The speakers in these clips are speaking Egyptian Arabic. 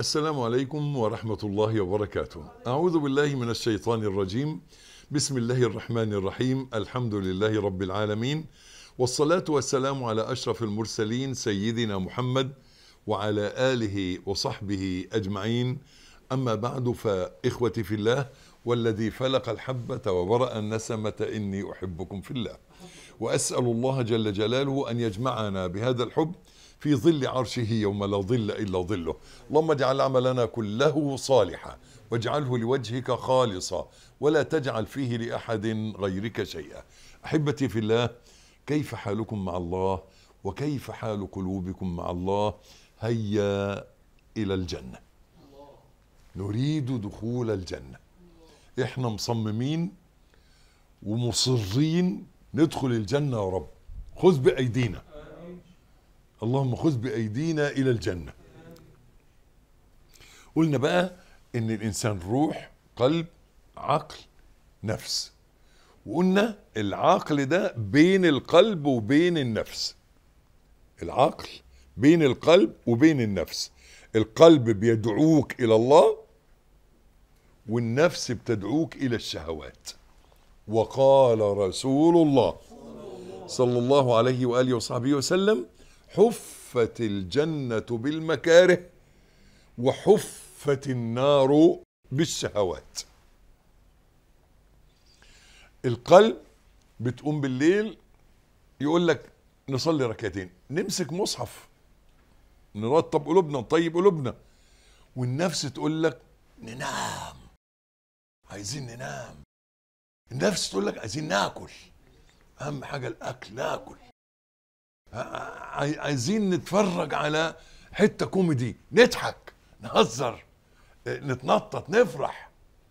السلام عليكم ورحمة الله وبركاته. أعوذ بالله من الشيطان الرجيم. بسم الله الرحمن الرحيم، الحمد لله رب العالمين، والصلاة والسلام على أشرف المرسلين سيدنا محمد وعلى آله وصحبه أجمعين. أما بعد فإخوتي في الله والذي فلق الحبة وبرأ النسمة إني أحبكم في الله. وأسأل الله جل جلاله أن يجمعنا بهذا الحب في ظل عرشه يوم لا ظل الا ظله اللهم اجعل عملنا كله صالحا واجعله لوجهك خالصا ولا تجعل فيه لاحد غيرك شيئا احبتي في الله كيف حالكم مع الله وكيف حال قلوبكم مع الله هيا الى الجنه نريد دخول الجنه احنا مصممين ومصرين ندخل الجنه يا رب خذ بايدينا اللهم خذ بايدينا الى الجنه قلنا بقى ان الانسان روح قلب عقل نفس وقلنا العقل ده بين القلب وبين النفس العقل بين القلب وبين النفس القلب بيدعوك الى الله والنفس بتدعوك الى الشهوات وقال رسول الله صلى الله عليه واله وصحبه وسلم حفت الجنة بالمكاره وحفت النار بالشهوات القلب بتقوم بالليل يقول لك نصلي ركعتين نمسك مصحف نرطب قلوبنا نطيب قلوبنا والنفس تقول لك ننام عايزين ننام النفس تقول لك عايزين ناكل اهم حاجه الاكل ناكل عايزين نتفرج على حته كوميدي نضحك نهزر نتنطط نفرح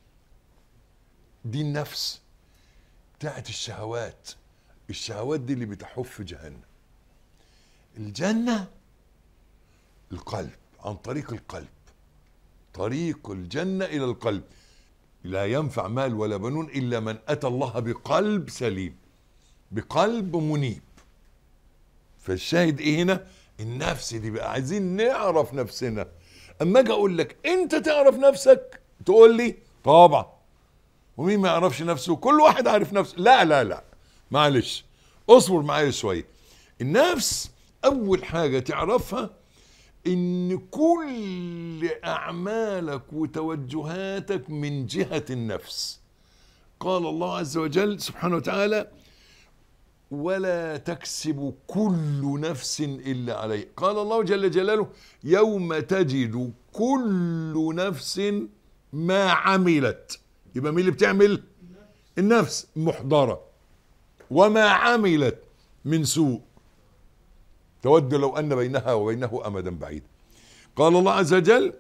دي النفس بتاعت الشهوات الشهوات دي اللي بتحف جهنم الجنة القلب عن طريق القلب طريق الجنة إلى القلب لا ينفع مال ولا بنون إلا من أتى الله بقلب سليم بقلب منيب فالشاهد ايه هنا النفس دي بقى عايزين نعرف نفسنا اما اجي اقول لك انت تعرف نفسك تقول لي طبعا ومين ما يعرفش نفسه كل واحد عارف نفسه لا لا لا معلش اصبر معايا شويه النفس اول حاجه تعرفها ان كل اعمالك وتوجهاتك من جهه النفس قال الله عز وجل سبحانه وتعالى ولا تكسب كل نفس الا عليه قال الله جل جلاله يوم تجد كل نفس ما عملت يبقى مين اللي بتعمل النفس محضره وما عملت من سوء تود لو ان بينها وبينه امدا بعيدا قال الله عز وجل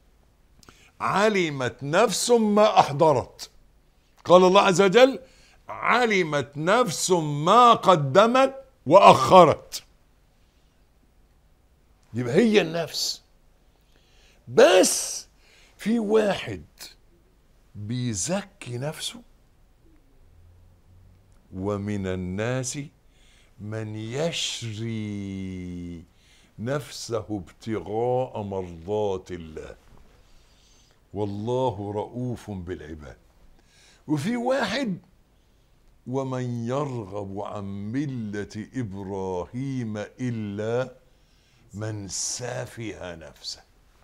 علمت نفس ما احضرت قال الله عز وجل علمت نفس ما قدمت واخرت يبقى هي النفس بس في واحد بيزكي نفسه ومن الناس من يشري نفسه ابتغاء مرضات الله والله رؤوف بالعباد وفي واحد ومن يرغب عن ملة إبراهيم إلا من سافه نفسه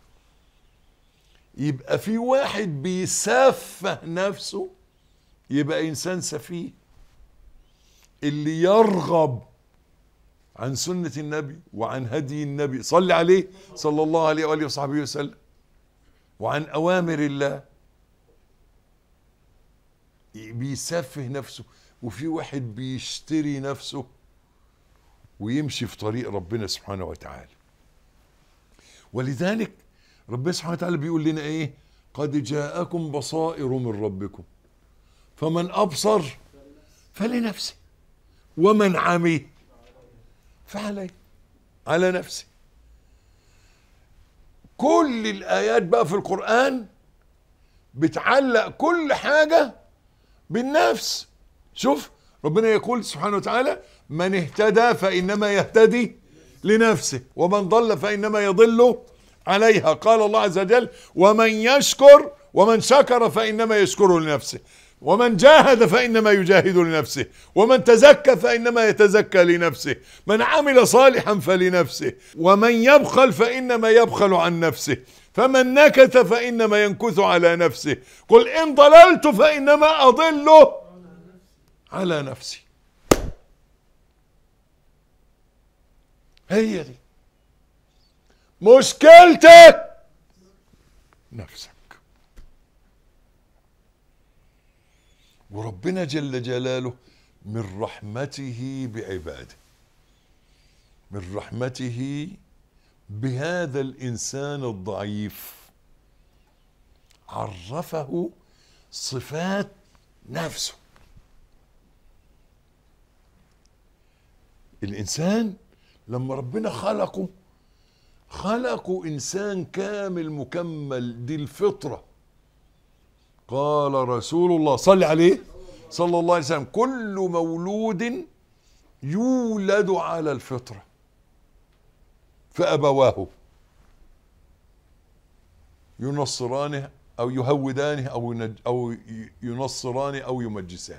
يبقى في واحد بيسفه نفسه يبقى إنسان سفيه اللي يرغب عن سنة النبي وعن هدي النبي صلى عليه صلى الله عليه وآله وصحبه وسلم وعن أوامر الله بيسفه نفسه وفي واحد بيشتري نفسه ويمشي في طريق ربنا سبحانه وتعالى ولذلك ربنا سبحانه وتعالى بيقول لنا ايه قد جاءكم بصائر من ربكم فمن ابصر فلنفسه ومن عمي فعليه على نفسه كل الايات بقى في القران بتعلق كل حاجه بالنفس شوف ربنا يقول سبحانه وتعالى من اهتدى فانما يهتدي لنفسه ومن ضل فانما يضل عليها قال الله عز وجل ومن يشكر ومن شكر فإنما يشكر لنفسه ومن جاهد فإنما يجاهد لنفسه ومن تزكى فإنما يتزكى لنفسه من عمل صالحا فلنفسه ومن يبخل فإنما يبخل عن نفسه فمن نكث فإنما ينكث على نفسه قل إن ضللت فإنما أضل على نفسي هي دي مشكلتك نفسك وربنا جل جلاله من رحمته بعباده من رحمته بهذا الانسان الضعيف عرفه صفات نفسه الانسان لما ربنا خلقه خلقوا انسان كامل مكمل دي الفطره قال رسول الله صل عليه صلى الله عليه وسلم كل مولود يولد على الفطره فابواه ينصرانه او يهودانه او ينج او ينصرانه او يمجسانه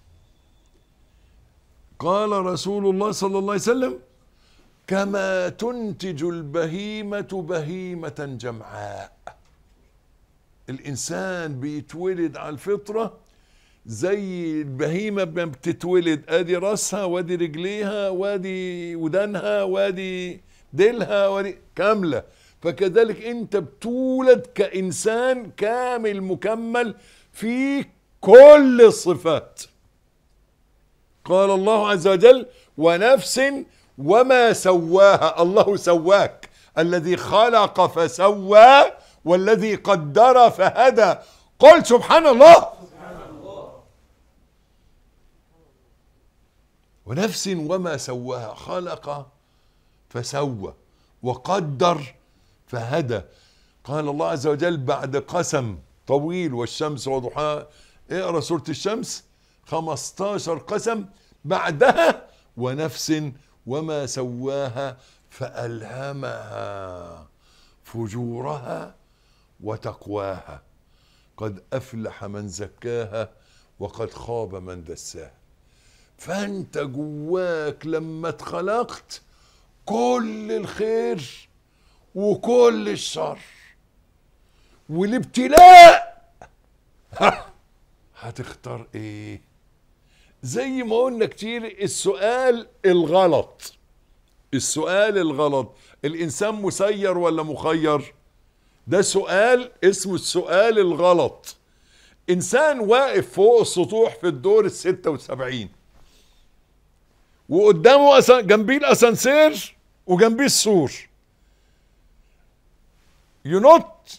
قال رسول الله صلى الله عليه وسلم كما تنتج البهيمة بهيمة جمعاء الإنسان بيتولد على الفطرة زي البهيمة ما بتتولد ادي راسها وادي رجليها وادي ودانها وادي ديلها وادي كاملة فكذلك انت بتولد كإنسان كامل مكمل في كل الصفات قال الله عز وجل ونفس وما سواها الله سواك الذي خلق فسوى والذي قدر فهدى قل سبحان الله ونفس وما سواها خلق فسوى وقدر فهدى قال الله عز وجل بعد قسم طويل والشمس وضحاها اقرا سوره الشمس 15 قسم بعدها ونفس وما سواها فألهمها فجورها وتقواها قد أفلح من زكاها وقد خاب من دساها فأنت جواك لما اتخلقت كل الخير وكل الشر والابتلاء هتختار ايه زي ما قلنا كتير السؤال الغلط السؤال الغلط الانسان مسير ولا مخير ده سؤال اسمه السؤال الغلط انسان واقف فوق السطوح في الدور الستة وسبعين وقدامه أسان... جنبيه الاسانسير وجنبيه السور ينط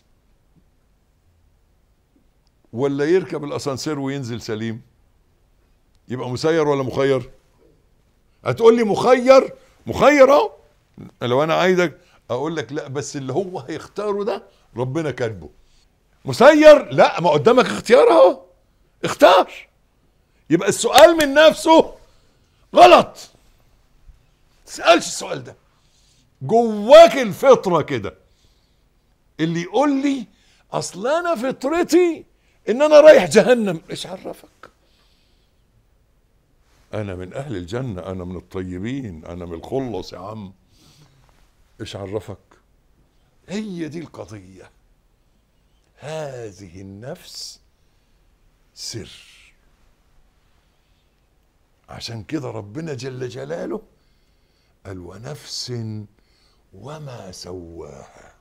ولا يركب الاسانسير وينزل سليم يبقى مسير ولا مخير هتقول لي مخير مخير اهو لو انا عايزك اقول لك لا بس اللي هو هيختاره ده ربنا كاتبه مسير لا ما قدامك اختيار اهو اختار يبقى السؤال من نفسه غلط تسألش السؤال ده جواك الفطرة كده اللي يقول لي اصل انا فطرتي ان انا رايح جهنم ايش عرفك انا من اهل الجنة انا من الطيبين انا من الخلص يا عم ايش عرفك هي دي القضية هذه النفس سر عشان كده ربنا جل جلاله قال ونفس وما سواها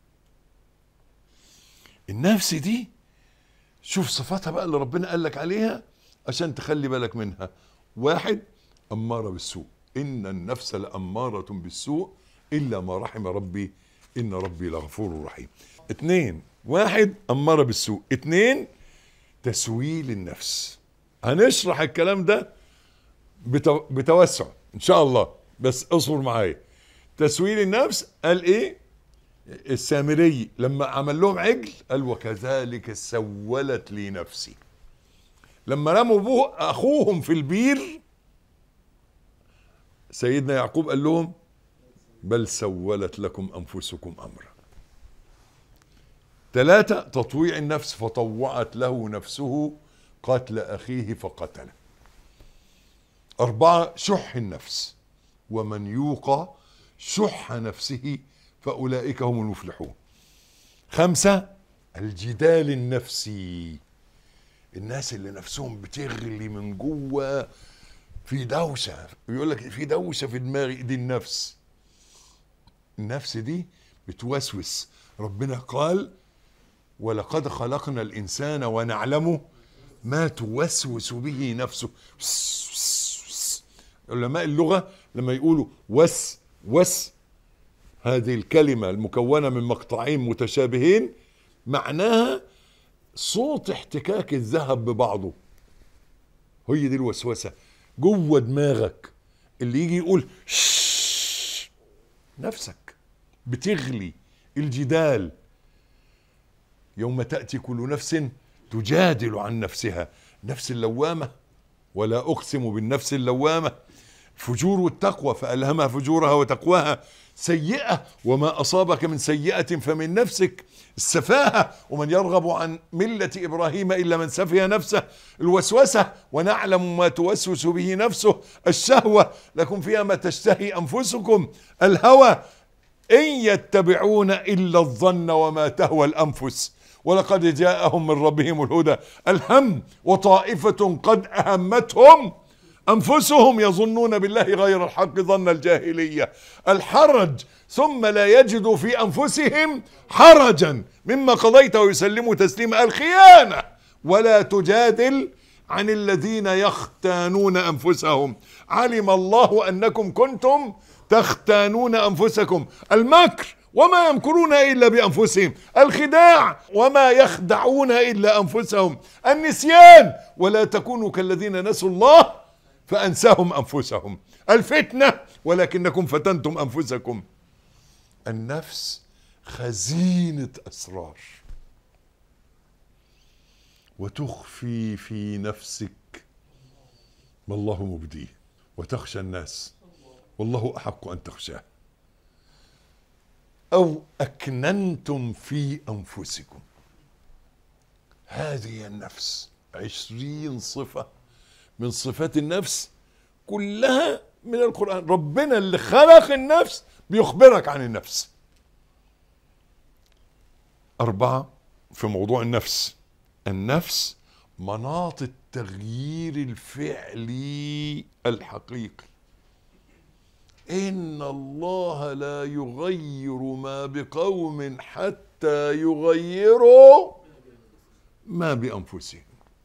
النفس دي شوف صفاتها بقى اللي ربنا قال لك عليها عشان تخلي بالك منها واحد أمارة بالسوء إن النفس لأمارة بالسوء إلا ما رحم ربي إن ربي لغفور رحيم اتنين واحد أمارة بالسوء اتنين تسويل النفس هنشرح الكلام ده بتو... بتوسع إن شاء الله بس اصبر معايا تسويل النفس قال إيه السامري لما عمل لهم عجل قال وكذلك سولت لي نفسي لما رموا ابوه اخوهم في البير سيدنا يعقوب قال لهم بل سولت لكم انفسكم امرا ثلاثة تطويع النفس فطوعت له نفسه قتل أخيه فقتله أربعة شح النفس ومن يوقى شح نفسه فأولئك هم المفلحون خمسة الجدال النفسي الناس اللي نفسهم بتغلي من جوه في دوشة يقول لك في دوشة في دماغي دي النفس النفس دي بتوسوس ربنا قال ولقد خلقنا الإنسان ونعلم ما توسوس به نفسه علماء اللغة لما يقولوا وس وس هذه الكلمة المكونة من مقطعين متشابهين معناها صوت احتكاك الذهب ببعضه هي دي الوسوسة جوه دماغك اللي يجي يقول شش نفسك بتغلي الجدال يوم تأتي كل نفس تجادل عن نفسها نفس اللوامة ولا أقسم بالنفس اللوامة فجور والتقوى فألهمها فجورها وتقواها سيئة وما أصابك من سيئة فمن نفسك السفاهة ومن يرغب عن ملة إبراهيم إلا من سفه نفسه الوسوسة ونعلم ما توسوس به نفسه الشهوة لكم فيها ما تشتهي أنفسكم الهوى إن يتبعون إلا الظن وما تهوى الأنفس ولقد جاءهم من ربهم الهدى الهم وطائفة قد أهمتهم أنفسهم يظنون بالله غير الحق ظن الجاهلية الحرج ثم لا يجدوا في أنفسهم حرجا مما قضيت ويسلموا تسليما الخيانة ولا تجادل عن الذين يختانون أنفسهم علم الله أنكم كنتم تختانون أنفسكم المكر وما يمكرون إلا بأنفسهم الخداع وما يخدعون إلا أنفسهم النسيان ولا تكونوا كالذين نسوا الله فأنساهم أنفسهم الفتنة ولكنكم فتنتم أنفسكم النفس خزينة أسرار وتخفي في نفسك ما الله مبديه وتخشى الناس والله أحق أن تخشاه أو أكننتم في أنفسكم هذه النفس عشرين صفة من صفات النفس كلها من القرآن ربنا اللي خلق النفس بيخبرك عن النفس أربعة في موضوع النفس النفس مناط التغيير الفعلي الحقيقي إن الله لا يغير ما بقوم حتى يغيروا ما بأنفسهم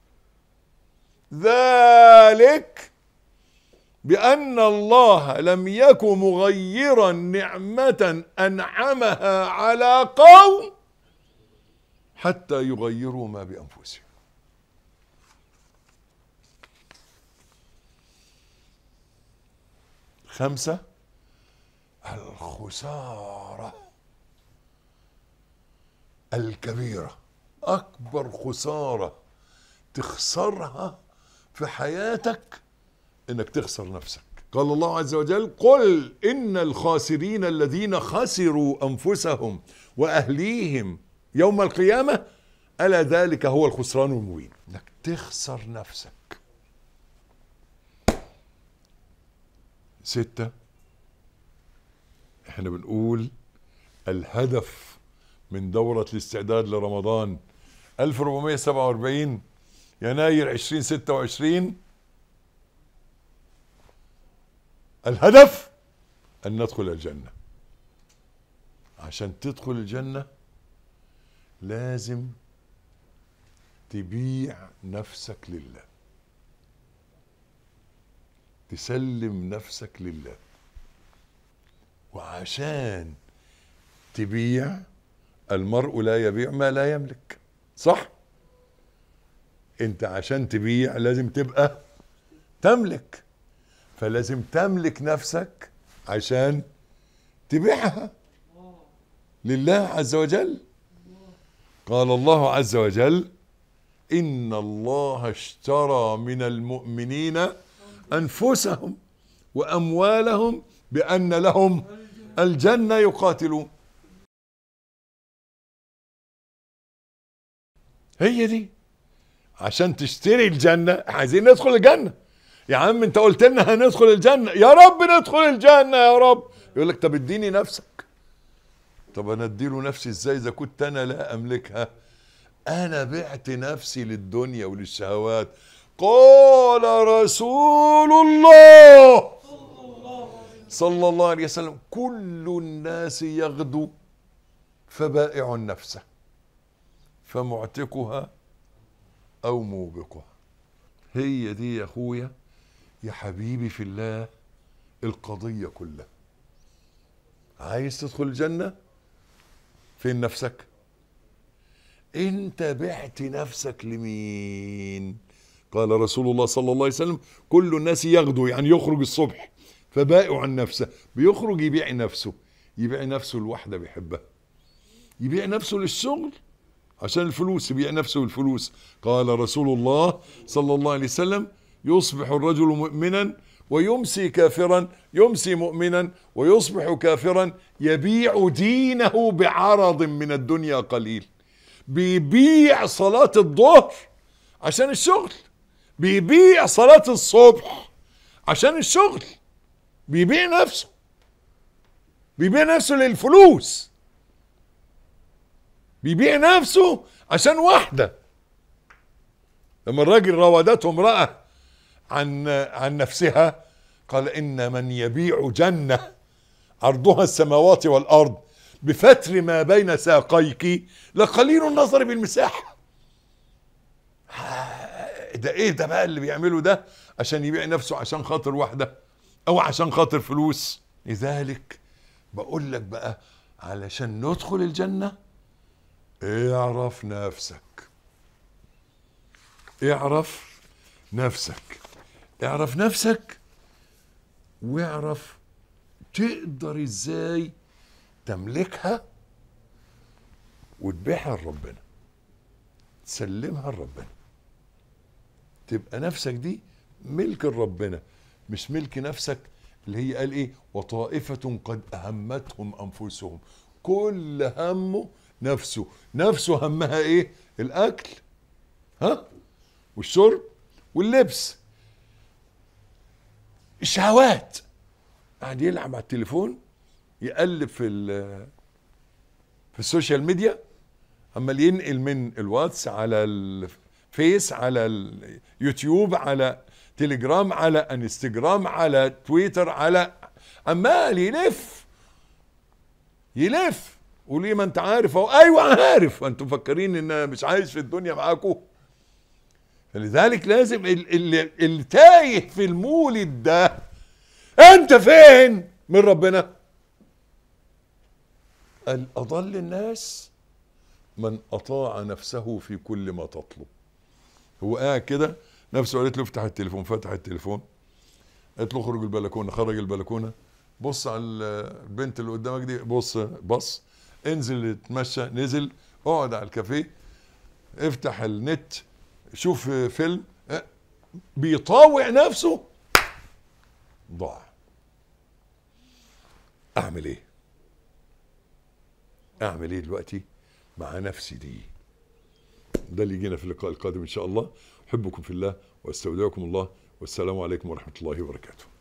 ذلك بأن الله لم يك مغيرا نعمة أنعمها على قوم حتى يغيروا ما بأنفسهم خمسة الخسارة الكبيرة أكبر خسارة تخسرها في حياتك انك تخسر نفسك قال الله عز وجل قل ان الخاسرين الذين خسروا انفسهم واهليهم يوم القيامه الا ذلك هو الخسران المبين انك تخسر نفسك ستة احنا بنقول الهدف من دورة الاستعداد لرمضان 1447 يناير 2026 الهدف أن ندخل الجنة عشان تدخل الجنة لازم تبيع نفسك لله تسلم نفسك لله وعشان تبيع المرء لا يبيع ما لا يملك صح انت عشان تبيع لازم تبقى تملك فلازم تملك نفسك عشان تبيعها لله عز وجل قال الله عز وجل ان الله اشترى من المؤمنين انفسهم واموالهم بان لهم الجنه يقاتلون هي دي عشان تشتري الجنة عايزين ندخل الجنة يا عم انت قلت لنا هندخل الجنة يا رب ندخل الجنة يا رب يقول لك طب اديني نفسك طب انا اديله نفسي ازاي اذا كنت انا لا املكها انا بعت نفسي للدنيا وللشهوات قال رسول الله صلى الله عليه وسلم كل الناس يغدو فبائع نفسه فمعتقها او موبقها هي دي يا اخويا يا حبيبي في الله القضيه كلها عايز تدخل الجنه فين نفسك انت بعت نفسك لمين قال رسول الله صلى الله عليه وسلم كل الناس يغدو يعني يخرج الصبح فبائع عن نفسه بيخرج يبيع نفسه يبيع نفسه لواحده بيحبها يبيع نفسه للشغل عشان الفلوس يبيع نفسه الفلوس قال رسول الله صلى الله عليه وسلم يصبح الرجل مؤمنا ويمسي كافرا يمسي مؤمنا ويصبح كافرا يبيع دينه بعرض من الدنيا قليل بيبيع صلاة الظهر عشان الشغل بيبيع صلاة الصبح عشان الشغل بيبيع نفسه بيبيع نفسه للفلوس بيبيع نفسه عشان واحدة لما الراجل راودته امرأة عن عن نفسها قال إن من يبيع جنة عرضها السماوات والأرض بفتر ما بين ساقيك لقليل النظر بالمساحة ده ايه ده بقى اللي بيعمله ده عشان يبيع نفسه عشان خاطر واحدة او عشان خاطر فلوس لذلك بقول لك بقى علشان ندخل الجنة اعرف نفسك اعرف نفسك اعرف نفسك واعرف تقدر ازاي تملكها وتبيعها لربنا تسلمها لربنا تبقى نفسك دي ملك لربنا مش ملك نفسك اللي هي قال ايه وطائفة قد أهمتهم أنفسهم كل همه نفسه نفسه همها ايه الأكل ها والشرب واللبس الشهوات قاعد يلعب على التليفون يقلب في ال- في السوشيال ميديا عمال ينقل من الواتس على الفيس على اليوتيوب على تليجرام على انستجرام على تويتر على عمال يلف يلف وليه ما انت عارف اهو ايوه عارف انتوا مفكرين ان انا مش عايش في الدنيا معاكم فلذلك لازم ال- اللي, اللي تايه في المولد ده انت فين من ربنا قال اضل الناس من اطاع نفسه في كل ما تطلب هو قاعد كده نفسه قالت له افتح التليفون فتح التليفون قالت له اخرج البلكونه خرج البلكونه بص على البنت اللي قدامك دي بص بص انزل اتمشى نزل اقعد على الكافيه افتح النت شوف فيلم اه، بيطاوع نفسه ضاع اعمل ايه اعمل ايه دلوقتي مع نفسي دي ده اللي يجينا في اللقاء القادم ان شاء الله احبكم في الله واستودعكم الله والسلام عليكم ورحمه الله وبركاته